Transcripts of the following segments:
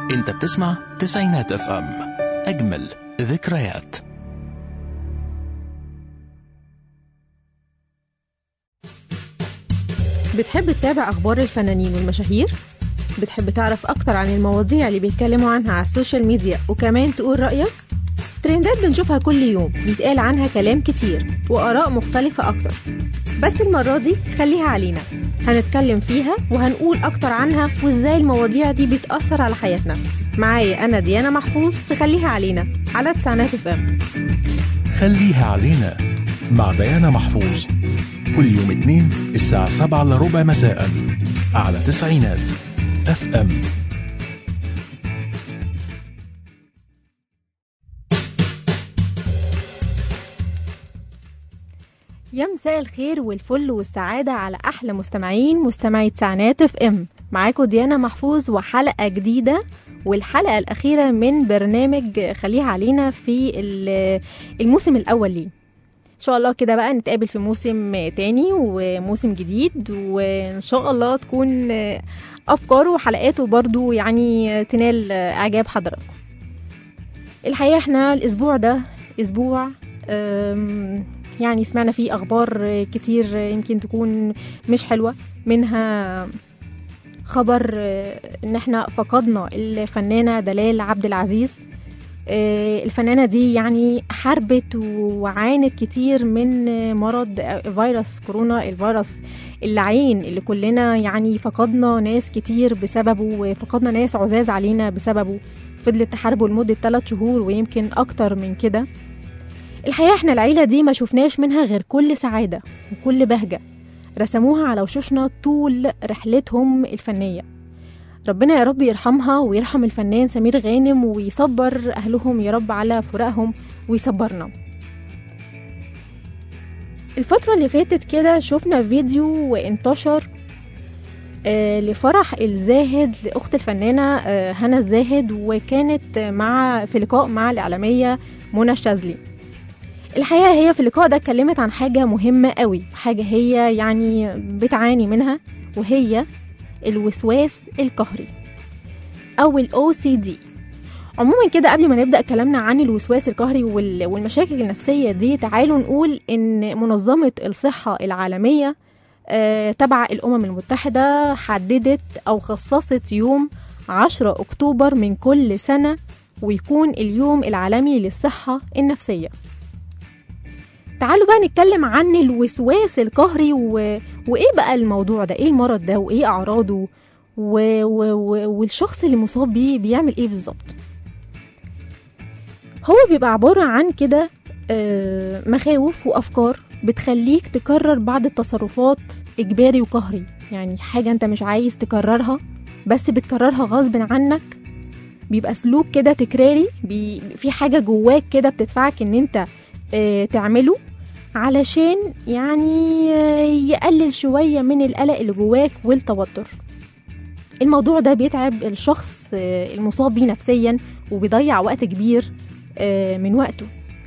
انت بتسمع تسعينات اف ام اجمل ذكريات بتحب تتابع أخبار الفنانين والمشاهير؟ بتحب تعرف أكتر عن المواضيع اللي بيتكلموا عنها على السوشيال ميديا وكمان تقول رأيك؟ ترندات بنشوفها كل يوم بيتقال عنها كلام كتير وآراء مختلفة أكتر بس المرة دي خليها علينا هنتكلم فيها وهنقول أكتر عنها وإزاي المواضيع دي بتأثر على حياتنا معايا أنا ديانا محفوظ تخليها علينا على تسعينات اف ام خليها علينا مع ديانا محفوظ كل يوم اثنين الساعة سبعة إلا ربع مساء على تسعينات اف ام يا مساء الخير والفل والسعادة على أحلى مستمعين مستمعي تسعينات اف ام معاكم ديانا محفوظ وحلقة جديدة والحلقة الأخيرة من برنامج خليها علينا في ال- الموسم الأول ليه إن شاء الله كده بقى نتقابل في موسم تاني وموسم جديد وإن شاء الله تكون أفكاره وحلقاته برضو يعني تنال إعجاب حضراتكم الحقيقة احنا الأسبوع ده أسبوع أم، يعني سمعنا فيه أخبار كتير يمكن تكون مش حلوة منها خبر آه، ان احنا فقدنا الفنانة دلال عبد العزيز آه، الفنانة دي يعني حاربت وعانت كتير من آه، مرض آه، فيروس كورونا الفيروس اللعين اللي كلنا يعني فقدنا ناس كتير بسببه وفقدنا ناس عزاز علينا بسببه فضلت تحاربه لمدة 3 شهور ويمكن أكتر من كده الحقيقة احنا العيلة دي ما شفناش منها غير كل سعادة وكل بهجة رسموها على وشوشنا طول رحلتهم الفنية ربنا يا رب يرحمها ويرحم الفنان سمير غانم ويصبر أهلهم يا رب على فراقهم ويصبرنا الفترة اللي فاتت كده شفنا فيديو وانتشر آه، لفرح الزاهد لأخت الفنانة آه، هنا الزاهد وكانت مع في لقاء مع الإعلامية منى الشاذلي الحقيقة هي في اللقاء ده اتكلمت عن حاجة مهمة قوي حاجة هي يعني بتعاني منها وهي الوسواس القهري أو ال OCD عموما كده قبل ما نبدأ كلامنا عن الوسواس القهري وال- والمشاكل النفسية دي تعالوا نقول إن منظمة الصحة العالمية آه، تبع الأمم المتحدة حددت أو خصصت يوم 10 أكتوبر من كل سنة ويكون اليوم العالمي للصحة النفسية تعالوا بقى نتكلم عن الوسواس القهري و... وايه بقى الموضوع ده ايه المرض ده وايه اعراضه و... و... و... والشخص اللي مصاب بيه بيعمل ايه بالظبط هو بيبقى عبارة عن كده آه، مخاوف وافكار بتخليك تكرر بعض التصرفات اجباري وقهري يعني حاجة انت مش عايز تكررها بس بتكررها غصب عنك بيبقى سلوك كده تكراري بي... في حاجة جواك كده بتدفعك ان انت آه، تعمله علشان يعني آه، يقلل شوية من القلق اللي جواك والتوتر الموضوع ده بيتعب الشخص آه، المصاب بيه نفسيا وبيضيع وقت كبير آه، من وقته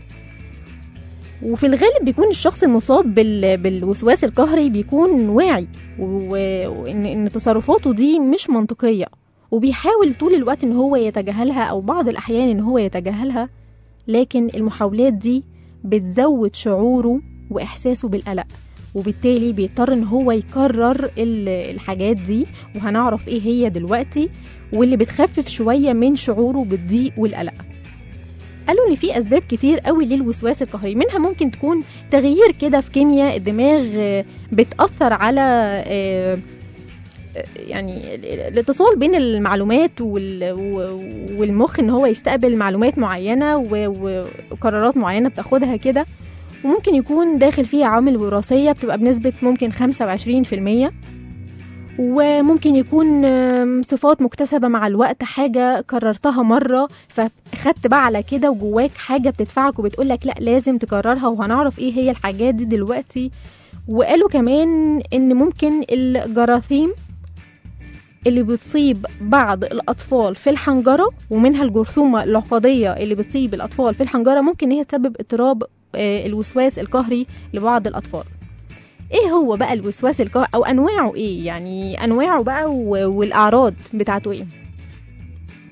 وفي الغالب بيكون الشخص المصاب بال- بالوسواس القهري بيكون واعي و- وان إن تصرفاته دي مش منطقية وبيحاول طول الوقت ان هو يتجاهلها او بعض الاحيان ان هو يتجاهلها لكن المحاولات دي بتزود شعوره وإحساسه بالقلق وبالتالي بيضطر إن هو يكرر ال- الحاجات دي وهنعرف إيه هي دلوقتي واللي بتخفف شوية من شعوره بالضيق والقلق قالوا إن في أسباب كتير قوي للوسواس القهري منها ممكن تكون تغيير كده في كيمياء الدماغ آه، بتأثر على آه، آه، يعني ال- ال- الاتصال بين المعلومات وال- و- والمخ ان هو يستقبل معلومات معينه و- و- وقرارات معينه بتاخدها كده وممكن يكون داخل فيها عوامل وراثيه بتبقى بنسبه ممكن 25% وممكن يكون آم، صفات مكتسبة مع الوقت حاجة كررتها مرة فخدت بقى على كده وجواك حاجة بتدفعك وبتقولك لا لازم تكررها وهنعرف ايه هي الحاجات دي دلوقتي وقالوا كمان ان ممكن الجراثيم اللي بتصيب بعض الأطفال في الحنجرة ومنها الجرثومة العقدية اللي بتصيب الأطفال في الحنجرة ممكن إن هي تسبب اضطراب آه، الوسواس القهري لبعض الأطفال ايه هو بقى الوسواس القهري او انواعه ايه يعني انواعه بقى و- والاعراض بتاعته ايه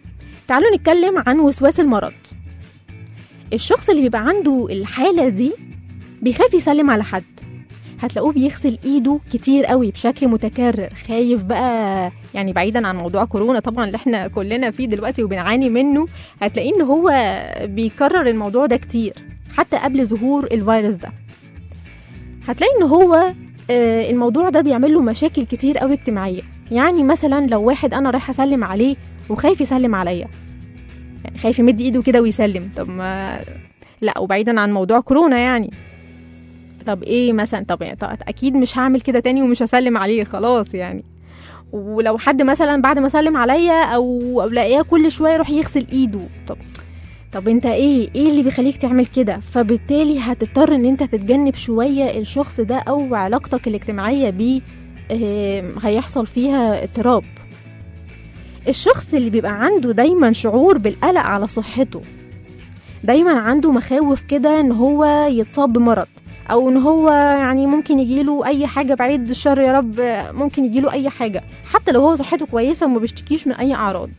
تعالوا نتكلم عن وسواس المرض الشخص اللي بيبقى عنده الحالة دي بيخاف يسلم على حد هتلاقوه بيغسل ايده كتير قوي بشكل متكرر خايف بقى يعني بعيدا عن موضوع كورونا طبعا اللي احنا كلنا فيه دلوقتي وبنعاني منه هتلاقيه ان هو بيكرر الموضوع ده كتير حتى قبل ظهور الفيروس ده هتلاقي ان هو آه، الموضوع ده بيعمل له مشاكل كتير قوي اجتماعيه يعني مثلا لو واحد انا رايحه اسلم عليه وخايف يسلم عليا يعني خايف يمد ايده كده ويسلم طب ما لا وبعيدا عن موضوع كورونا يعني طب ايه مثلا طب, يعني طب اكيد مش هعمل كده تاني ومش هسلم عليه خلاص يعني ولو حد مثلا بعد ما سلم عليا او أو الاقيه كل شويه يروح يغسل ايده طب طب انت ايه ايه اللي بيخليك تعمل كده فبالتالي هتضطر ان انت تتجنب شويه الشخص ده او علاقتك الاجتماعيه بيه آه، هيحصل فيها اضطراب الشخص اللي بيبقى عنده دايما شعور بالقلق على صحته دايما عنده مخاوف كده ان هو يتصاب بمرض او ان هو يعني ممكن يجيله اي حاجه بعيد الشر يا رب ممكن يجيله اي حاجه حتى لو هو صحته كويسه وما بيشتكيش من اي اعراض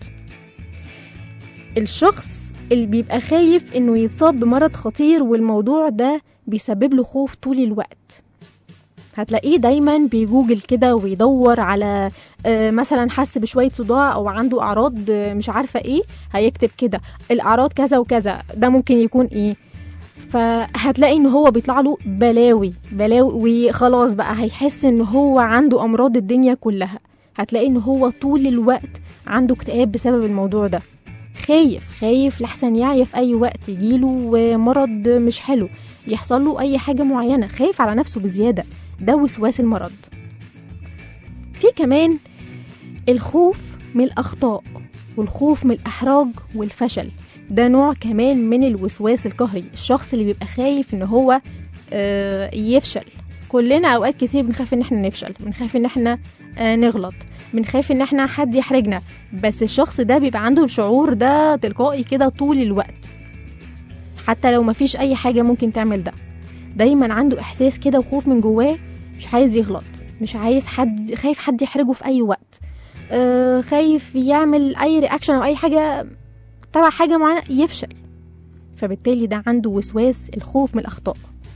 الشخص اللي بيبقى خايف انه يتصاب بمرض خطير والموضوع ده بيسبب له خوف طول الوقت هتلاقيه دايما بيجوجل كده ويدور على آه، مثلا حس بشويه صداع او عنده اعراض آه، مش عارفه ايه هيكتب كده الاعراض كذا وكذا ده ممكن يكون ايه فهتلاقي ان هو بيطلع له بلاوي بلاوي وخلاص بقى هيحس ان هو عنده امراض الدنيا كلها هتلاقي ان هو طول الوقت عنده اكتئاب بسبب الموضوع ده خايف خايف لحسن يعيا في اي وقت يجيله مرض مش حلو يحصل له اي حاجه معينه خايف على نفسه بزياده ده وسواس المرض في كمان الخوف من الاخطاء والخوف من الاحراج والفشل ده نوع كمان من الوسواس القهري الشخص اللي بيبقى خايف ان هو آه، يفشل كلنا اوقات كتير بنخاف ان احنا نفشل بنخاف ان احنا آه، نغلط بنخاف ان احنا حد يحرجنا بس الشخص ده بيبقى عنده الشعور ده تلقائي كده طول الوقت حتى لو مفيش اي حاجه ممكن تعمل ده دايما عنده احساس كده وخوف من جواه مش عايز يغلط مش عايز حد خايف حد يحرجه في اي وقت آه خايف يعمل اي رياكشن او اي حاجه تبع حاجه معينه يفشل فبالتالي ده عنده وسواس الخوف من الاخطاء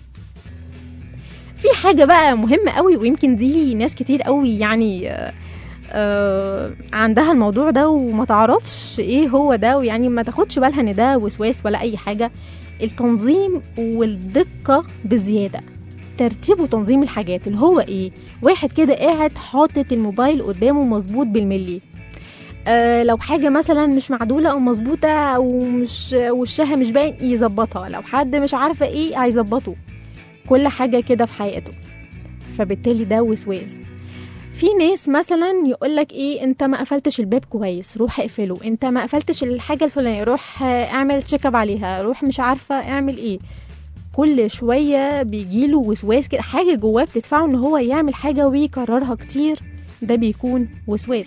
في حاجه بقى مهمه قوي ويمكن دي ناس كتير قوي يعني آه آه عندها الموضوع ده وما تعرفش ايه هو ده ويعني ما تاخدش بالها ان ده وسواس ولا اي حاجه التنظيم والدقه بزياده ترتيب وتنظيم الحاجات اللي هو ايه واحد كده قاعد حاطط الموبايل قدامه مظبوط بالملي آه لو حاجه مثلا مش معدوله او مظبوطه او مش وشها مش باين يظبطها لو حد مش عارفه ايه هيظبطه كل حاجه كده في حياته فبالتالي ده وسواس في ناس مثلا يقولك ايه انت ما قفلتش الباب كويس روح اقفله انت ما قفلتش الحاجه الفلانيه روح آه، اعمل تشيك اب عليها روح مش عارفه اعمل ايه كل شويه بيجيله وسواس كده حاجه جواه بتدفعه ان هو يعمل حاجه ويكررها كتير ده بيكون وسواس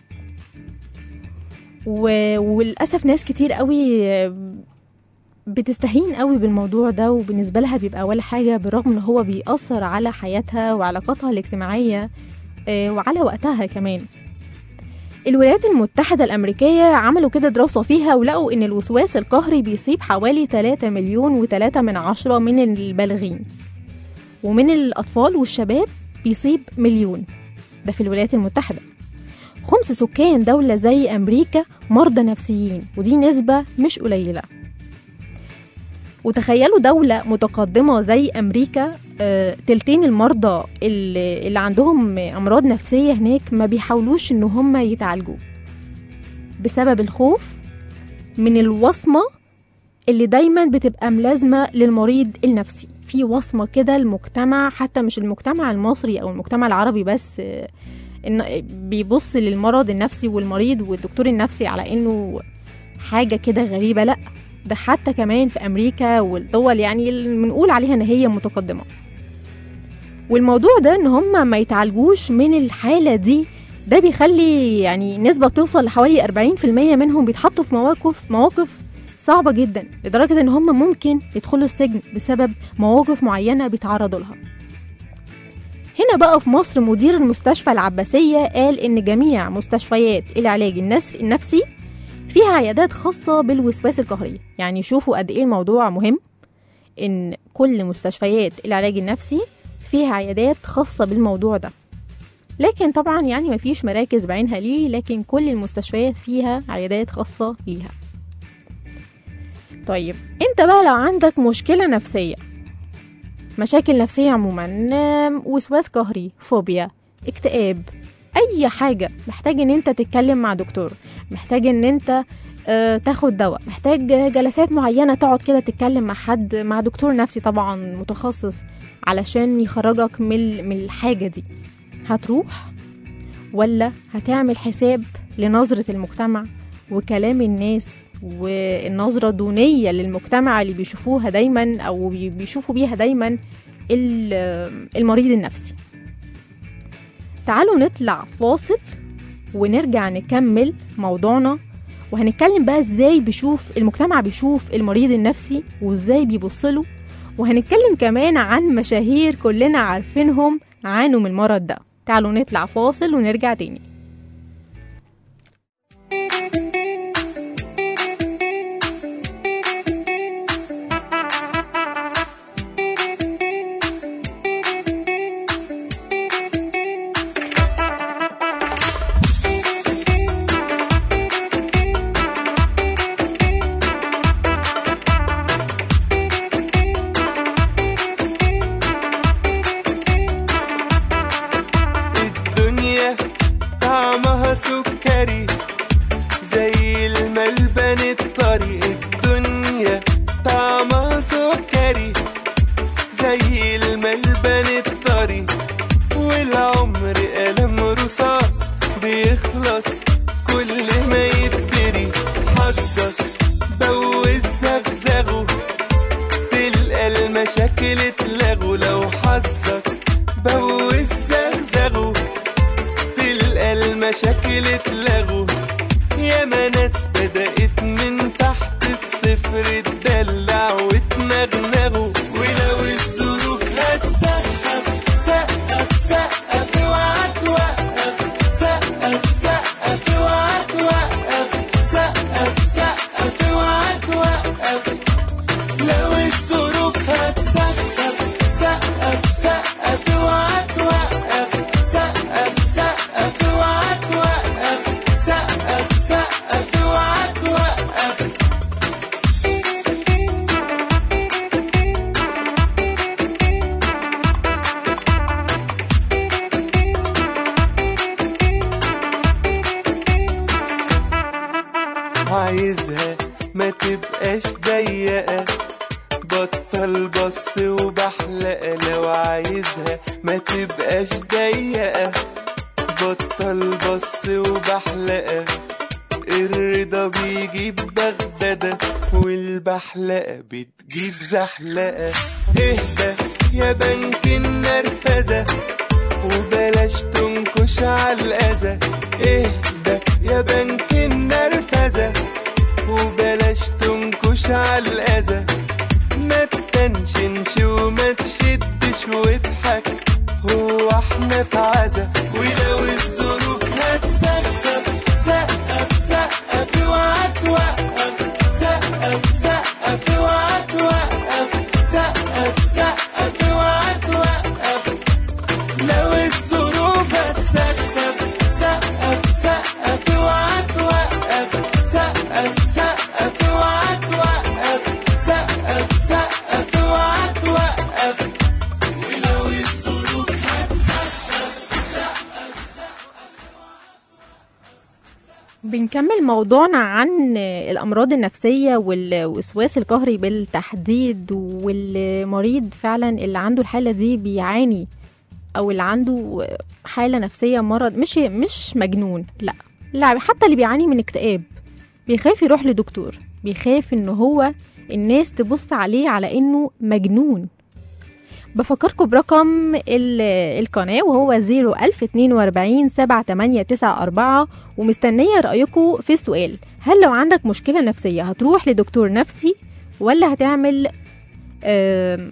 و... وللاسف ناس كتير قوي بتستهين قوي بالموضوع ده وبالنسبه لها بيبقى ولا حاجه بالرغم ان هو بيأثر على حياتها وعلاقاتها الاجتماعيه آه، وعلى وقتها كمان الولايات المتحدة الأمريكية عملوا كده دراسة فيها ولقوا إن الوسواس القهري بيصيب حوالي 3 مليون و3 من عشرة من البالغين ومن الأطفال والشباب بيصيب مليون ده في الولايات المتحدة خمس سكان دولة زي أمريكا مرضى نفسيين ودي نسبة مش قليلة وتخيلوا دولة متقدمة زي أمريكا آه، تلتين المرضى اللي, اللي عندهم أمراض نفسية هناك ما بيحاولوش إن هم يتعالجوا بسبب الخوف من الوصمة اللي دايما بتبقى ملازمة للمريض النفسي في وصمة كده المجتمع حتى مش المجتمع المصري أو المجتمع العربي بس آه، إن بيبص للمرض النفسي والمريض والدكتور النفسي على إنه حاجة كده غريبة لأ ده حتى كمان في أمريكا والدول يعني اللي بنقول عليها إن هي متقدمة والموضوع ده إن هم ما يتعالجوش من الحالة دي ده بيخلي يعني نسبة بتوصل لحوالي 40% منهم بيتحطوا في مواقف مواقف صعبة جدا لدرجة إن هم ممكن يدخلوا السجن بسبب مواقف معينة بيتعرضوا لها هنا بقى في مصر مدير المستشفى العباسية قال إن جميع مستشفيات العلاج النفس- النفسي فيها عيادات خاصة بالوسواس القهري يعني شوفوا قد إيه الموضوع مهم إن كل مستشفيات العلاج النفسي فيها عيادات خاصة بالموضوع ده لكن طبعا يعني مفيش مراكز بعينها ليه لكن كل المستشفيات فيها عيادات خاصة ليها طيب انت بقى لو عندك مشكلة نفسية مشاكل نفسية عموما آم، وسواس قهري فوبيا اكتئاب اي حاجة محتاج ان انت تتكلم مع دكتور محتاج ان انت آه، تاخد دواء محتاج جلسات معينة تقعد كده تتكلم مع حد مع دكتور نفسي طبعا متخصص علشان يخرجك من من الحاجة دي هتروح ولا هتعمل حساب لنظرة المجتمع وكلام الناس والنظرة الدونية للمجتمع اللي بيشوفوها دايما أو بي- بيشوفوا بيها دايما ال- المريض النفسي تعالوا نطلع فاصل ونرجع نكمل موضوعنا وهنتكلم بقى ازاي بيشوف المجتمع بيشوف المريض النفسي وازاي بيبصله وهنتكلم كمان عن مشاهير كلنا عارفينهم عانوا من المرض ده تعالوا نطلع فاصل ونرجع تاني الدنيا طعمها سكري زي الملبن الطري الدنيا طعمها سكري زي الملبن الطري والعمر قلم رصاص بيخلص كل ما يتدري حظك بوز زغزغه تلقى المشاكل اتلغوا لو حظك بوز زغزغه تلقى المشاكل اتلغوا ياما ناس بدأت من تحت الصفر تدلع وتنغنغوا ولو الظروف هتسقف سقف سقف اوعى توقف سقف سقف اوعى توقف سقف سقف اوعى توقف لو الظروف هتسقف سقف سقف اوعى توقف سقف سقف اوعى توقف سقف سقف اوعى توقف عايزها ما تبقاش ضيقة بطل بص وبحلقة لو عايزها ما تبقاش ضيقة بطل بص وبحلقة الرضا بيجيب بغدادة والبحلقة بتجيب زحلقة اهدى يا بنك النرفزة وبلاش تنكش على الأذى اهدى يا بنك النرفزة وبلاش تنكش على الأذى ما تتنشنش وما تشدش واضحك هو احنا في عزا ولو الظروف هتسقف سقف سقف اوعى توقف سقف سقف اوعى توقف سقف سقف اوعى توقف لو الظروف هتسقف سقف سقف اوعى توقف سقف سقف اوعى توقف سقف سقف اوعى توقف ولو الظروف بنكمل موضوعنا عن الأمراض النفسية والوسواس القهري بالتحديد والمريض فعلا اللي عنده الحالة دي بيعاني أو اللي عنده حالة نفسية مرض مش مش مجنون لا لا حتى اللي بيعاني من اكتئاب بيخاف يروح لدكتور بيخاف ان هو الناس تبص عليه على انه مجنون بفكركم برقم ال- القناة وهو 01042 7894 ومستنية رأيكم في السؤال هل لو عندك مشكلة نفسية هتروح لدكتور نفسي ولا هتعمل آم،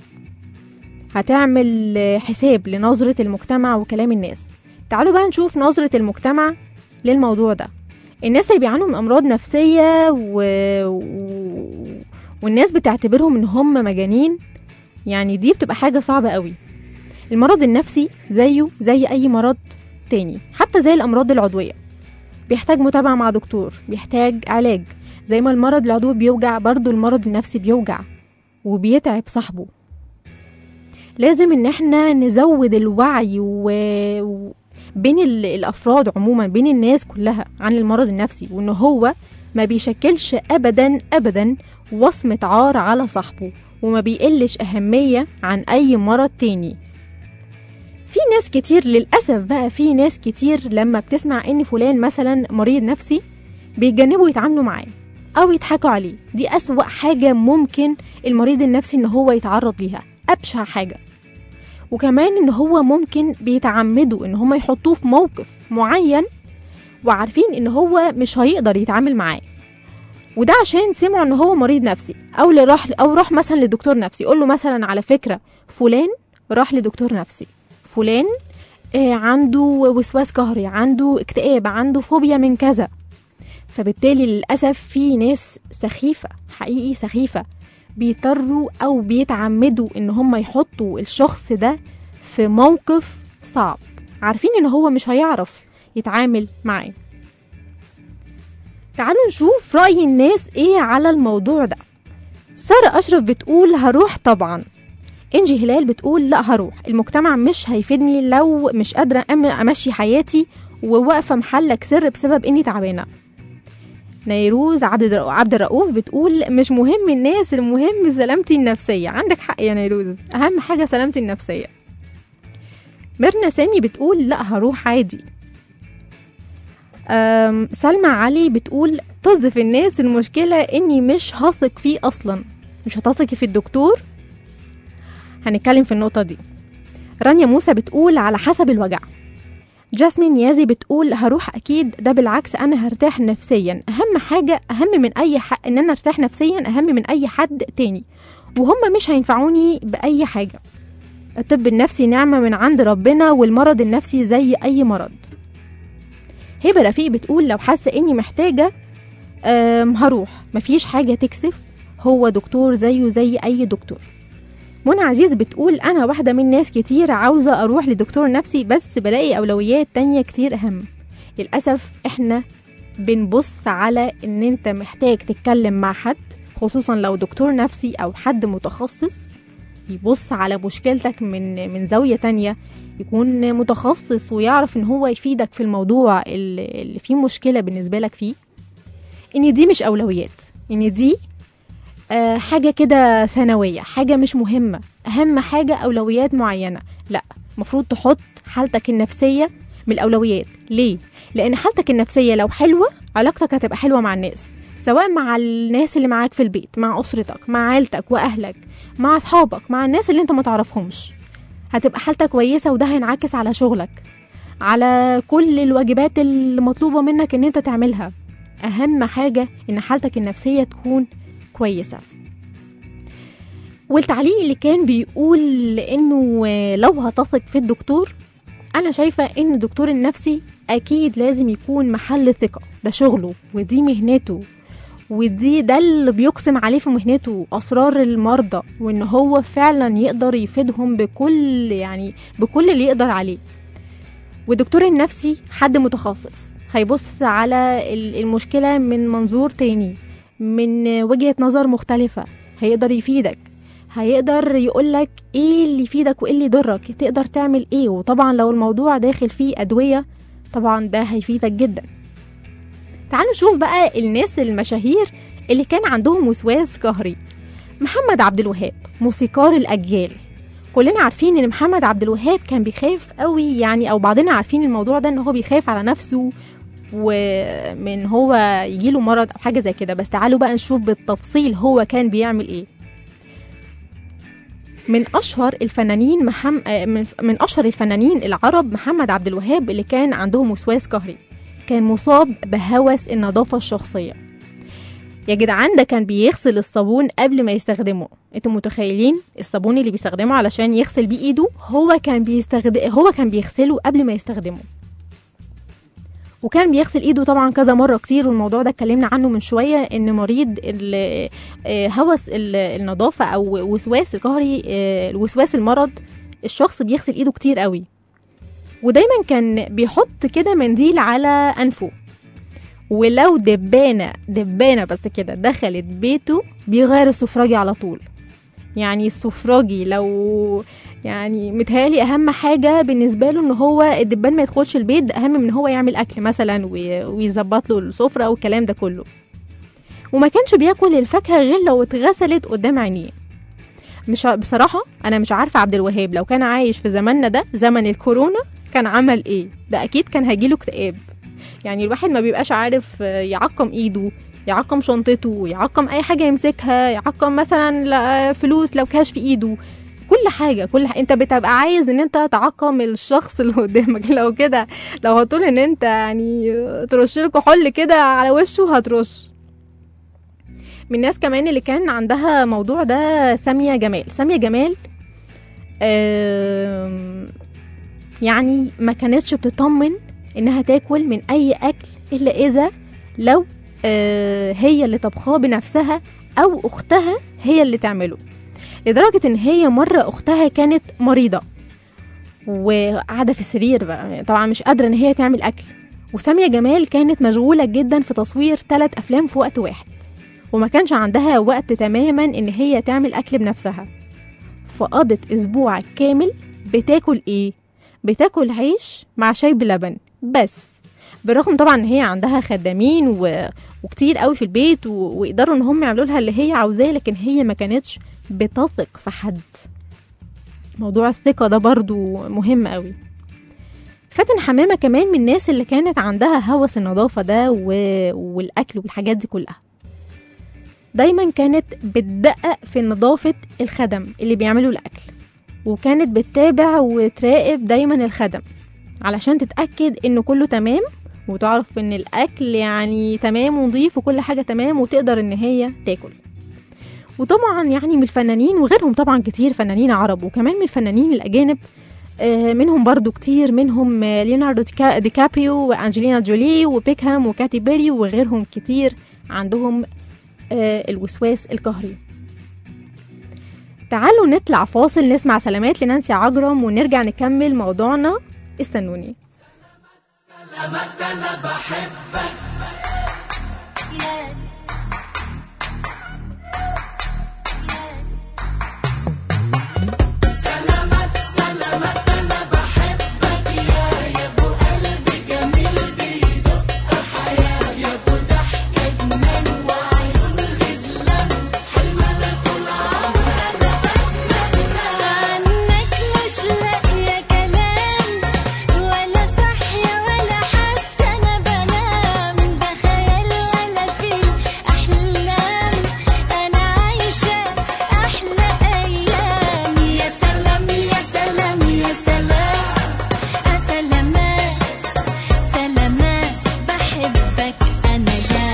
هتعمل حساب لنظرة المجتمع وكلام الناس تعالوا بقى نشوف نظرة المجتمع للموضوع ده الناس اللي بيعانوا من امراض نفسيه و... و... والناس بتعتبرهم ان هم مجانين يعني دي بتبقى حاجه صعبه قوي المرض النفسي زيه زي اي مرض تاني حتى زي الامراض العضويه بيحتاج متابعه مع دكتور بيحتاج علاج زي ما المرض العضوي بيوجع برضو المرض النفسي بيوجع وبيتعب صاحبه لازم ان احنا نزود الوعي و... و- بين ال- الافراد عموما بين الناس كلها عن المرض النفسي وان هو ما بيشكلش ابدا ابدا وصمة عار على صاحبه وما بيقلش اهمية عن اي مرض تاني في ناس كتير للأسف بقى في ناس كتير لما بتسمع ان فلان مثلا مريض نفسي بيتجنبوا يتعاملوا معاه او يضحكوا عليه دي أسوأ حاجة ممكن المريض النفسي ان هو يتعرض ليها ابشع حاجة وكمان ان هو ممكن بيتعمدوا ان هم يحطوه في موقف معين وعارفين ان هو مش هيقدر يتعامل معاه وده عشان سمعوا ان هو مريض نفسي او اللي راح او راح مثلا لدكتور نفسي يقول له مثلا على فكره فلان راح لدكتور نفسي فلان آه، عنده وسواس قهري عنده اكتئاب عنده فوبيا من كذا فبالتالي للاسف في ناس سخيفه حقيقي سخيفه بيضطروا او بيتعمدوا ان هم يحطوا الشخص ده في موقف صعب عارفين ان هو مش هيعرف يتعامل معاه تعالوا نشوف رأي الناس ايه على الموضوع ده سارة أشرف بتقول هروح طبعا إنجي هلال بتقول لا هروح المجتمع مش هيفيدني لو مش قادرة أم- أمشي حياتي وواقفة محلك سر بسبب إني تعبانة نيروز عبد الرؤ- عبد الرؤوف بتقول مش مهم الناس المهم سلامتي النفسية عندك حق يا نيروز أهم حاجة سلامتي النفسية ميرنا سامي بتقول لا هروح عادي أم، سلمى علي بتقول طز في الناس المشكلة اني مش هثق فيه اصلا مش هتثقي في الدكتور هنتكلم في النقطة دي رانيا موسى بتقول على حسب الوجع جاسمين يازي بتقول هروح اكيد ده بالعكس انا هرتاح نفسيا اهم حاجة اهم من اي حق ان انا ارتاح نفسيا اهم من اي حد تاني وهم مش هينفعوني باي حاجة الطب النفسي نعمة من عند ربنا والمرض النفسي زي اي مرض هبه رفيق بتقول لو حاسه اني محتاجه أم، هروح مفيش حاجه تكسف هو دكتور زيه زي اي دكتور منى عزيز بتقول انا واحده من ناس كتير عاوزه اروح لدكتور نفسي بس بلاقي اولويات تانية كتير اهم للاسف احنا بنبص على ان انت محتاج تتكلم مع حد خصوصا لو دكتور نفسي او حد متخصص يبص على مشكلتك من من زاويه تانية يكون متخصص ويعرف ان هو يفيدك في الموضوع اللي اللي فيه مشكله بالنسبه لك فيه ان دي مش اولويات ان دي آه، حاجه كده ثانويه حاجه مش مهمه اهم حاجه اولويات معينه لا المفروض تحط حالتك النفسيه من الاولويات ليه لان حالتك النفسيه لو حلوه علاقتك هتبقى حلوه مع الناس سواء مع الناس اللي معاك في البيت مع اسرتك مع عيلتك واهلك مع اصحابك مع الناس اللي انت ما تعرفهمش هتبقى حالتك كويسة وده هينعكس على شغلك على كل الواجبات المطلوبة منك ان انت تعملها اهم حاجة ان حالتك النفسية تكون كويسة والتعليق اللي كان بيقول انه لو هتثق في الدكتور انا شايفة ان الدكتور النفسي اكيد لازم يكون محل ثقة ده شغله ودي مهنته ودي ده اللي بيقسم عليه في مهنته اسرار المرضى وان هو فعلا يقدر يفيدهم بكل يعني بكل اللي يقدر عليه والدكتور النفسي حد متخصص هيبص على ال- المشكلة من منظور تاني من وجهة نظر مختلفة هيقدر يفيدك هيقدر يقولك ايه اللي يفيدك وايه اللي يضرك تقدر تعمل ايه وطبعا لو الموضوع داخل فيه ادوية طبعا ده هيفيدك جدا تعالوا نشوف بقى الناس المشاهير اللي كان عندهم وسواس قهري محمد عبد الوهاب موسيقار الاجيال كلنا عارفين ان محمد عبد الوهاب كان بيخاف قوي يعني او بعضنا عارفين الموضوع ده ان هو بيخاف على نفسه ومن هو يجيله مرض او حاجه زي كده بس تعالوا بقى نشوف بالتفصيل هو كان بيعمل ايه من اشهر الفنانين محم... آه، من من اشهر الفنانين العرب محمد عبد الوهاب اللي كان عندهم وسواس قهري كان مصاب بهوس النظافه الشخصيه يا جدعان ده كان بيغسل الصابون قبل ما يستخدمه انتوا متخيلين الصابون اللي بيستخدمه علشان يغسل بيه ايده هو كان بيستخدم هو كان بيغسله قبل ما يستخدمه وكان بيغسل ايده طبعا كذا مره كتير والموضوع ده اتكلمنا عنه من شويه ان مريض ال- آه، هوس ال- النظافه او وسواس القهري آه، الوسواس المرض الشخص بيغسل ايده كتير قوي ودايما كان بيحط كده منديل على انفه ولو دبانه دبانه بس كده دخلت بيته بيغير السفراجي على طول يعني السفراجي لو يعني متهيألي اهم حاجه بالنسبه له ان هو الدبان ما يدخلش البيت ده اهم من ان هو يعمل اكل مثلا وي- ويظبط له السفره والكلام ده كله وما كانش بياكل الفاكهه غير لو اتغسلت قدام عينيه مش ع- بصراحه انا مش عارفه عبد الوهاب لو كان عايش في زماننا ده زمن الكورونا كان عمل ايه ده اكيد كان هيجيله اكتئاب يعني الواحد ما بيبقاش عارف آه، يعقم ايده يعقم شنطته يعقم اي حاجه يمسكها يعقم مثلا لا- فلوس لو كاش في ايده كل حاجه كل حاجة. انت بتبقى عايز ان انت تعقم الشخص اللي قدامك لو كده لو هتقول ان انت يعني ترش له كحول كده على وشه هترش من الناس كمان اللي كان عندها موضوع ده سامية جمال سامية جمال آم، يعني ما كانتش بتطمن انها تاكل من اي اكل الا اذا لو آه، هي اللي طبخاه بنفسها او اختها هي اللي تعمله لدرجة ان هي مرة اختها كانت مريضة وقاعدة في السرير بقى طبعا مش قادرة ان هي تعمل اكل وسامية جمال كانت مشغولة جدا في تصوير ثلاث افلام في وقت واحد وما كانش عندها وقت تماما ان هي تعمل اكل بنفسها فقضت اسبوع كامل بتاكل ايه بتاكل عيش مع شاي بلبن بس بالرغم طبعا ان هي عندها خدامين و... وكتير قوي في البيت و... ويقدروا ان هم يعملوا لها اللي هي عاوزاه لكن هي ما كانتش بتثق في حد موضوع الثقة ده برضو مهم قوي فاتن حمامة كمان من الناس اللي كانت عندها هوس النظافة ده و... والأكل والحاجات دي كلها دايما كانت بتدقق في نظافة الخدم اللي بيعملوا الأكل وكانت بتتابع وتراقب دايما الخدم علشان تتأكد إنه كله تمام وتعرف إن الأكل يعني تمام ونضيف وكل حاجة تمام وتقدر إن هي تاكل وطبعا يعني من الفنانين وغيرهم طبعا كتير فنانين عرب وكمان من الفنانين الأجانب آه، منهم برضو كتير منهم آه، ليوناردو ديكا- ديكابريو وأنجلينا جولي وبيكهام وكاتي بيري وغيرهم كتير عندهم آه، الوسواس القهري تعالوا نطلع فاصل نسمع سلامات لنانسي عجرم ونرجع نكمل موضوعنا استنوني عنك مش لاقية كلام ولا صحية ولا حتى أنا بنام ده خيال ولا فيه أحلام أنا عايشة أحلى أيام يا سلام يا سلام يا سلام سلامات سلامات بحبك أنا يا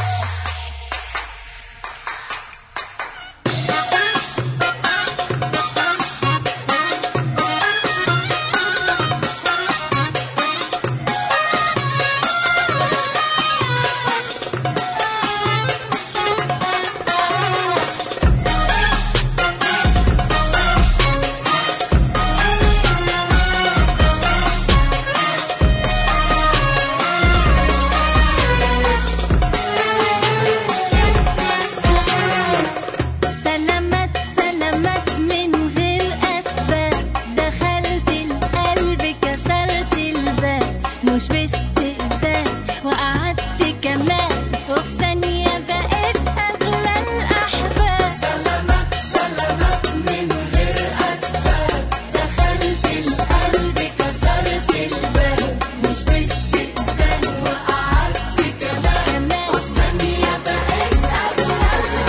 سلامات سلامات من غير أسباب دخلت القلب كسرت الباب مش باستئذان وقعدت كمان وفي ثانية بقيت أغلى الأحباب سلامات سلامات من غير أسباب دخلت القلب كسرت الباب مش باستئذان وقعدت كمان وفي ثانية بقيت أغلى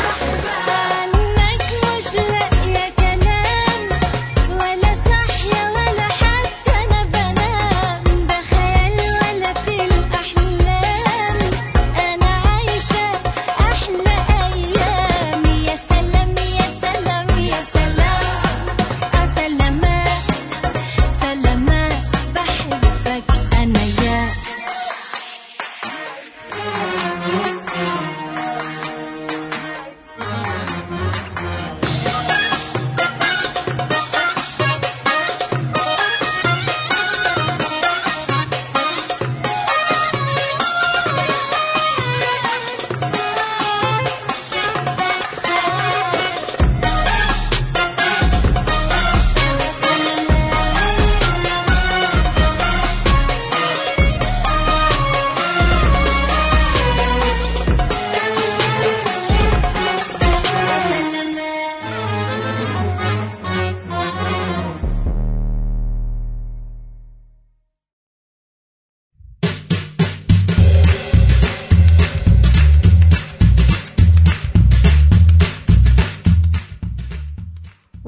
عنك مش لاقية كلام ولا صحية ولا حتى أنا بنام ده خيال ولا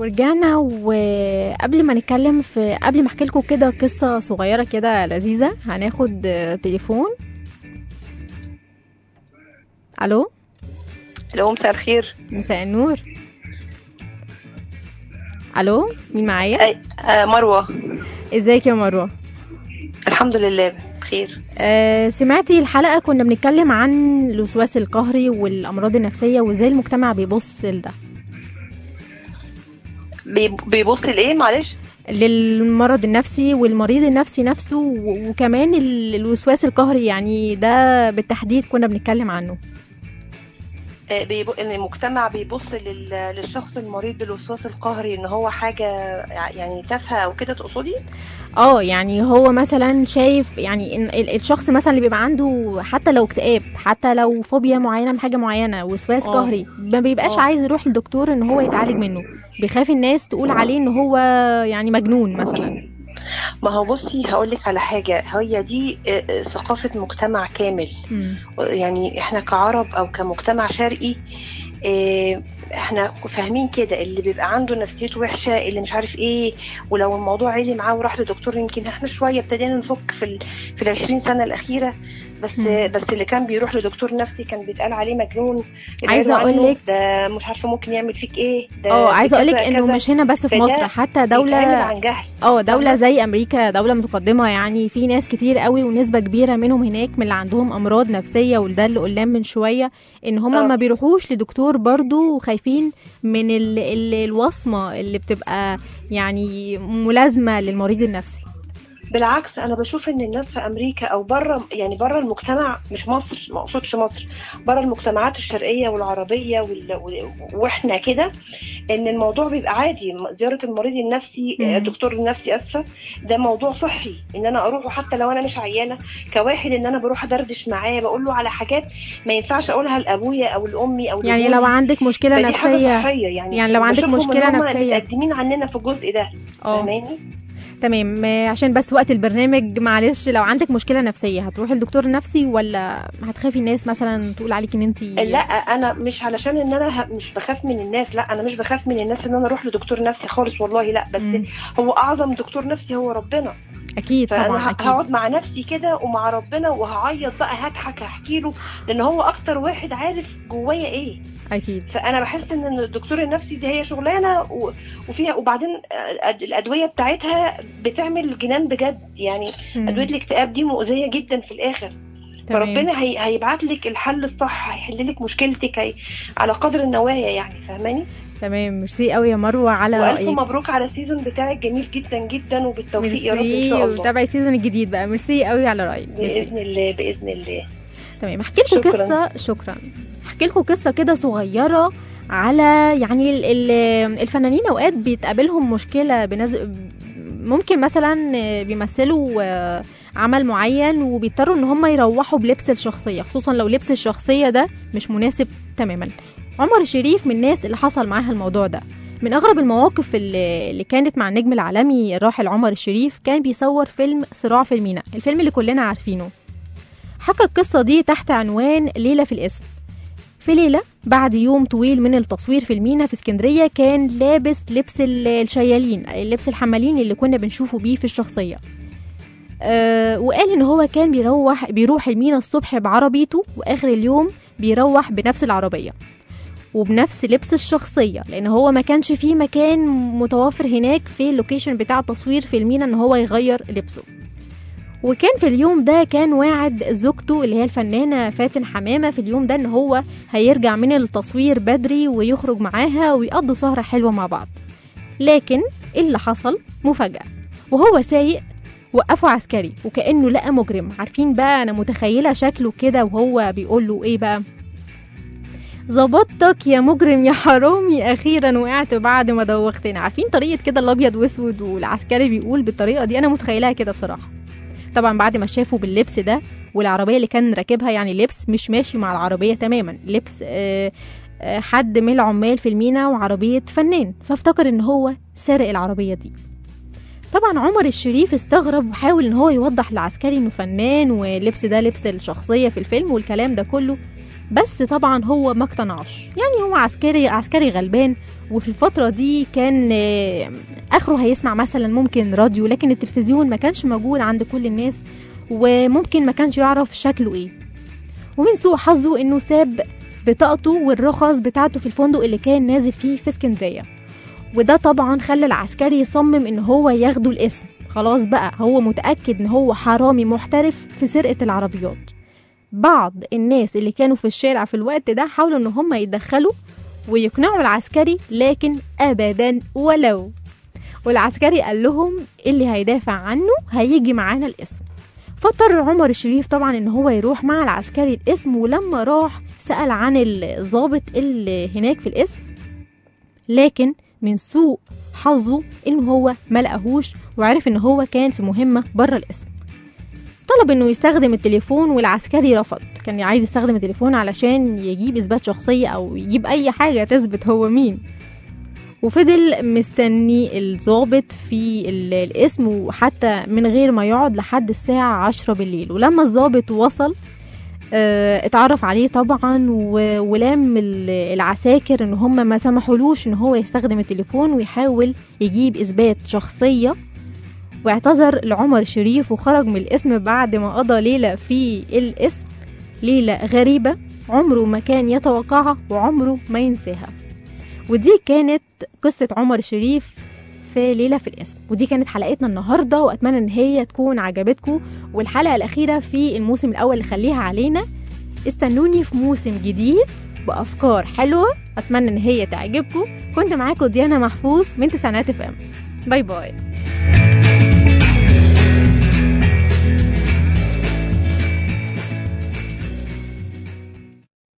ورجعنا وقبل ما نتكلم في قبل ما احكي لكم كده قصه صغيره كده لذيذه هناخد آه، تليفون الو الو مساء الخير مساء النور الو مين معايا أي آه مروه ازيك يا مروه الحمد لله بخير آه سمعتي الحلقه كنا بنتكلم عن الوسواس القهري والامراض النفسيه وازاي المجتمع بيبص لده بي- بيبص لايه معلش للمرض النفسي والمريض النفسي نفسه و- وكمان ال- الوسواس القهري يعني ده بالتحديد كنا بنتكلم عنه آه بيب... ان المجتمع بيبص لل... للشخص المريض بالوسواس القهري ان هو حاجه يعني تافهه او كده تقصدي اه يعني هو مثلا شايف يعني إن ال- الشخص مثلا اللي بيبقى عنده حتى لو اكتئاب حتى لو فوبيا معينه من حاجه معينه وسواس آه. قهري ما بيبقاش آه. عايز يروح للدكتور ان هو يتعالج منه بيخاف الناس تقول عليه ان هو يعني مجنون مثلا ما هو بصي هقول لك على حاجه هي دي آه، آه، ثقافه مجتمع كامل مم. يعني احنا كعرب او كمجتمع شرقي اه، احنا فاهمين كده اللي بيبقى عنده نفسيته وحشه اللي مش عارف ايه ولو الموضوع عالي معاه وراح لدكتور يمكن احنا شويه ابتدينا نفك في ال في ال 20 سنه الاخيره بس مم. بس اللي كان بيروح لدكتور نفسي كان بيتقال عليه مجنون عايزة ابعدوا أقول عنه، لك- ده مش عارفه ممكن يعمل فيك ايه ده اه عايزه اقول لك كذا انه كذا. مش هنا بس في فده مصر حتى بيتعمل دوله عن جهل اه دولة فاهمة؟ زي أمريكا دولة متقدمة يعني في ناس كتير قوي ونسبة كبيرة منهم هناك من اللي عندهم أمراض نفسية وده اللي قلناه من شوية إن هما آه. ما بيروحوش لدكتور برضو وخايفين من ال ال الوصمة اللي بتبقى يعني ملازمة للمريض النفسي بالعكس انا بشوف ان الناس في امريكا او بره يعني بره المجتمع مش مصر ما اقصدش مصر بره المجتمعات الشرقيه والعربيه وال... و- واحنا كده ان الموضوع بيبقى عادي زياره المريض النفسي مم. آه، دكتور النفسي اسفه ده موضوع صحي ان انا اروحه حتى لو انا مش عيانه كواحد ان انا بروح ادردش معاه بقول له على حاجات ما ينفعش اقولها لابويا او لامي او يعني لجوزي. لو عندك مشكلة فدي حاجة نفسية صحية يعني يعني لو عندك بشوفهم إن مشكلة هم نفسية. متقدمين عننا في الجزء ده اه فاهماني تمام آه، عشان بس وقت البرنامج معلش لو عندك مشكلة نفسية هتروحي لدكتور نفسي ولا هتخافي الناس مثلا تقول عليك ان انت لا انا مش علشان ان انا ه- مش بخاف من الناس لا انا مش بخاف من الناس ان انا اروح لدكتور نفسي خالص والله لا بس مم. هو اعظم دكتور نفسي هو ربنا اكيد طبعا فانا ه- هقعد اكيد مع نفسي كده ومع ربنا وهعيط بقى هضحك هحكي له لان هو اكتر واحد عارف جوايا ايه اكيد فانا بحس ان الدكتور النفسي دي هي شغلانه و- وفيها وبعدين آه، الادويه بتاعتها بتعمل جنان بجد يعني مم. ادويه الاكتئاب دي مؤذيه جدا في الاخر تمام. فربنا هي... هيبعت لك الحل الصح هيحل لك مشكلتك هي... على قدر النوايا يعني فاهماني تمام ميرسي قوي يا مروه على والف رايك مبروك على السيزون بتاعك جميل جدا جدا وبالتوفيق يا رب ان ميرسي شاء الله وتابعي السيزون الجديد بقى ميرسي قوي على رايك ميرسي باذن الله باذن الله تمام احكي لكم شكراً. قصه شكرا احكي لكم قصه كده صغيره على يعني ال- ال- الفنانين اوقات بيتقابلهم مشكله بنز... ممكن مثلا بيمثلوا آه، عمل معين وبيضطروا ان هم يروحوا بلبس الشخصيه خصوصا لو لبس الشخصيه ده مش مناسب تماما عمر الشريف من الناس اللي حصل معاها الموضوع ده من اغرب المواقف اللي اللي كانت مع النجم العالمي الراحل عمر الشريف كان بيصور فيلم صراع في الميناء الفيلم اللي كلنا عارفينه حكى القصة دي تحت عنوان ليلة في الاسم في ليلة بعد يوم طويل من التصوير في المينا في اسكندرية كان لابس لبس ال- الشيالين لبس الحمالين اللي كنا بنشوفه بيه في الشخصية أه وقال ان هو كان بيروح بيروح المينا الصبح بعربيته واخر اليوم بيروح بنفس العربية وبنفس لبس الشخصية لان هو ما كانش فيه مكان متوفر هناك في اللوكيشن بتاع التصوير في المينا ان هو يغير لبسه وكان في اليوم ده كان واعد زوجته اللي هي الفنانة فاتن حمامة في اليوم ده ان هو هيرجع من التصوير بدري ويخرج معاها ويقضوا سهرة حلوة مع بعض لكن إيه اللي حصل مفاجأة وهو سايق وقفوا عسكري وكأنه لقى مجرم عارفين بقى أنا متخيلة شكله كده وهو بيقول له إيه بقى ظبطتك يا مجرم يا حرامي اخيرا وقعت بعد ما دوختنا عارفين طريقه كده الابيض واسود والعسكري بيقول بالطريقه دي انا متخيلها كده بصراحه طبعا بعد ما شافوا باللبس ده والعربيه اللي كان راكبها يعني لبس مش ماشي مع العربيه تماما لبس آه آه، حد من العمال في المينا وعربيه فنان فافتكر ان هو سارق العربيه دي طبعا عمر الشريف استغرب وحاول ان هو يوضح للعسكري انه فنان واللبس ده لبس الشخصيه في الفيلم والكلام ده كله بس طبعا هو ما اقتنعش يعني هو عسكري عسكري غلبان وفي الفترة دي كان آه، آخره هيسمع مثلا ممكن راديو لكن التلفزيون ما كانش موجود عند كل الناس وممكن ما كانش يعرف شكله ايه ومن سوء حظه انه ساب بطاقته والرخص بتاعته في الفندق اللي كان نازل فيه في اسكندرية وده طبعا خلى العسكري يصمم ان هو ياخده الاسم خلاص بقى هو متأكد ان هو حرامي محترف في سرقة العربيات بعض الناس اللي كانوا في الشارع في الوقت ده حاولوا ان هم يتدخلوا ويقنعوا العسكري لكن ابدا ولو والعسكري قال لهم اللي هيدافع عنه هيجي معانا الاسم فاضطر عمر الشريف طبعا ان هو يروح مع العسكري الاسم ولما راح سأل عن الضابط اللي هناك في الاسم لكن من سوء حظه ان هو ملقاهوش وعرف ان هو كان في مهمة بره الاسم طلب انه يستخدم التليفون والعسكري رفض كان عايز يستخدم التليفون علشان يجيب اثبات شخصية او يجيب اي حاجة تثبت هو مين وفضل مستني الضابط في ال- الاسم وحتى من غير ما يقعد لحد الساعة عشرة بالليل ولما الضابط وصل آه، اتعرف عليه طبعا و- ولام ال- العساكر ان هم ما سمحولوش ان هو يستخدم التليفون ويحاول يجيب اثبات شخصية واعتذر لعمر شريف وخرج من الاسم بعد ما قضى ليلة في الاسم ليلة غريبة عمره ما كان يتوقعها وعمره ما ينساها ودي كانت قصة عمر شريف في ليلة في الاسم ودي كانت حلقتنا النهاردة وأتمنى إن هي تكون عجبتكم والحلقة الأخيرة في الموسم الأول اللي خليها علينا استنوني في موسم جديد بأفكار حلوة أتمنى إن هي تعجبكم كنت معاكم ديانا محفوظ من تسعينات اف ام باي باي